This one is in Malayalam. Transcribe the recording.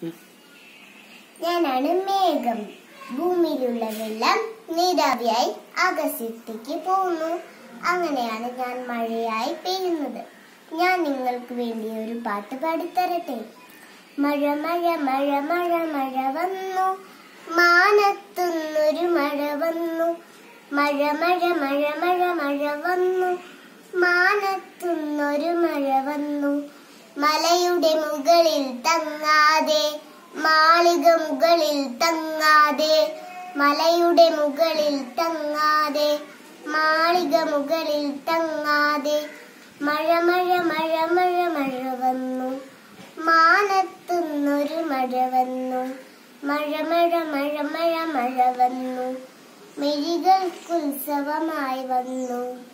ഞാനാണ് മേഘം ഭൂമിയിലുള്ള വെള്ളം നീരാവിയായി ആകാശത്തേക്ക് പോകുന്നു അങ്ങനെയാണ് ഞാൻ മഴയായി പെയ്യുന്നത് ഞാൻ നിങ്ങൾക്ക് വേണ്ടി ഒരു പാട്ട് പാടിത്തരട്ടെ മഴ മഴ മഴ മഴ മഴ വന്നു മാനത്തുന്നൊരു മഴ വന്നു മഴ മഴ മഴ മഴ മഴ വന്നു മാനത്തുന്നൊരു മഴ വന്നു മലയുടെ മുകളിൽ തങ്ങാതെ മാളിക മുകളിൽ തങ്ങാതെ മലയുടെ മുകളിൽ തങ്ങാതെ മാളിക മുകളിൽ തങ്ങാതെ മഴ മഴ മഴ മഴ മഴ വന്നു മാനത്തുന്നൊരു മഴ വന്നു മഴ മഴ മഴ മഴ മഴ വന്നു മെഴികൾക്കുത്സവമായി വന്നു